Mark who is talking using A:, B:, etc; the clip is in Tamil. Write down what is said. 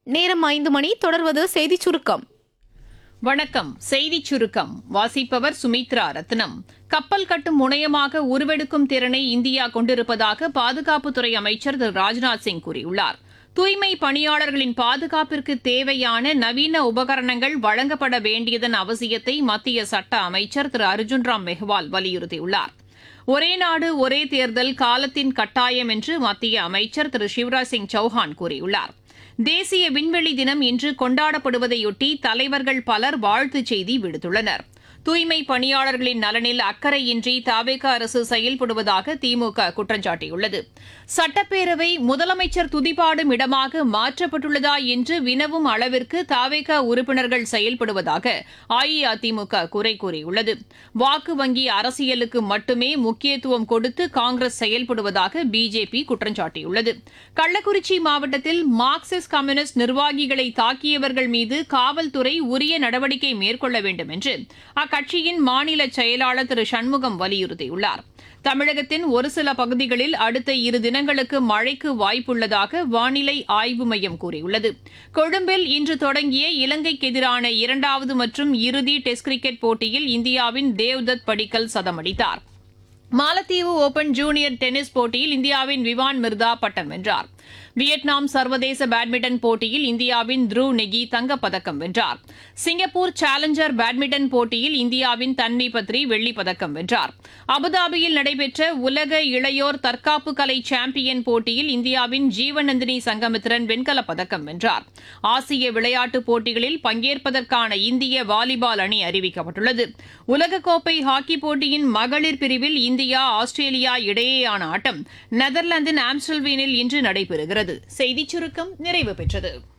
A: நேரம் ஐந்து மணி தொடர்வது செய்திச் சுருக்கம்
B: வணக்கம் செய்திச் சுருக்கம் வாசிப்பவர் சுமித்ரா ரத்னம் கப்பல் கட்டும் முனையமாக உருவெடுக்கும் திறனை இந்தியா கொண்டிருப்பதாக பாதுகாப்புத்துறை அமைச்சர் திரு ராஜ்நாத் சிங் கூறியுள்ளார் தூய்மை பணியாளர்களின் பாதுகாப்பிற்கு தேவையான நவீன உபகரணங்கள் வழங்கப்பட வேண்டியதன் அவசியத்தை மத்திய சட்ட அமைச்சர் திரு அர்ஜுன் ராம் மெஹ்வால் வலியுறுத்தியுள்ளார் ஒரே நாடு ஒரே தேர்தல் காலத்தின் கட்டாயம் என்று மத்திய அமைச்சர் திரு சிவராஜ் சிங் சௌஹான் கூறியுள்ளார் தேசிய விண்வெளி தினம் இன்று கொண்டாடப்படுவதையொட்டி தலைவர்கள் பலர் வாழ்த்துச் செய்தி விடுத்துள்ளனர் தூய்மை பணியாளர்களின் நலனில் அக்கறையின்றி தாவேக அரசு செயல்படுவதாக திமுக குற்றம் சாட்டியுள்ளது சட்டப்பேரவை முதலமைச்சர் துதிபாடும் இடமாக மாற்றப்பட்டுள்ளதா என்று வினவும் அளவிற்கு தாவேக உறுப்பினர்கள் செயல்படுவதாக அஇஅதிமுக குறை கூறியுள்ளது வாக்கு வங்கி அரசியலுக்கு மட்டுமே முக்கியத்துவம் கொடுத்து காங்கிரஸ் செயல்படுவதாக பிஜேபி குற்றம் சாட்டியுள்ளது கள்ளக்குறிச்சி மாவட்டத்தில் மார்க்சிஸ்ட் கம்யூனிஸ்ட் நிர்வாகிகளை தாக்கியவர்கள் மீது காவல்துறை உரிய நடவடிக்கை மேற்கொள்ள வேண்டும் என்று அக்கட்சியின் மாநில செயலாளர் திரு சண்முகம் வலியுறுத்தியுள்ளார் தமிழகத்தின் ஒரு சில பகுதிகளில் அடுத்த இரு தினங்களுக்கு மழைக்கு வாய்ப்புள்ளதாக வானிலை ஆய்வு மையம் கூறியுள்ளது கொழும்பில் இன்று தொடங்கிய இலங்கைக்கு எதிரான இரண்டாவது மற்றும் இறுதி டெஸ்ட் கிரிக்கெட் போட்டியில் இந்தியாவின் தேவ்தத் படிக்கல் சதமடித்தார் மாலத்தீவு ஓபன் ஜூனியர் டென்னிஸ் போட்டியில் இந்தியாவின் விவான் மிர்தா பட்டம் வென்றார் வியட்நாம் சர்வதேச பேட்மிண்டன் போட்டியில் இந்தியாவின் த்ருவ் நெகி தங்கப்பதக்கம் வென்றார் சிங்கப்பூர் சேலஞ்சர் பேட்மிண்டன் போட்டியில் இந்தியாவின் தன்வி பத்ரி வெள்ளிப் பதக்கம் வென்றார் அபுதாபியில் நடைபெற்ற உலக இளையோர் தற்காப்பு கலை சாம்பியன் போட்டியில் இந்தியாவின் ஜீவநந்தினி சங்கமித்ரன் வெண்கலப் பதக்கம் வென்றார் ஆசிய விளையாட்டுப் போட்டிகளில் பங்கேற்பதற்கான இந்திய வாலிபால் அணி அறிவிக்கப்பட்டுள்ளது உலகக்கோப்பை ஹாக்கி போட்டியின் மகளிர் பிரிவில் இந்தியா ஆஸ்திரேலியா இடையேயான ஆட்டம் நெதர்லாந்தின் ஆம்ஸ்டல்வீனில் இன்று நடைபெறுகிறது செய்திச் சுருக்கம் நிறைவு பெற்றது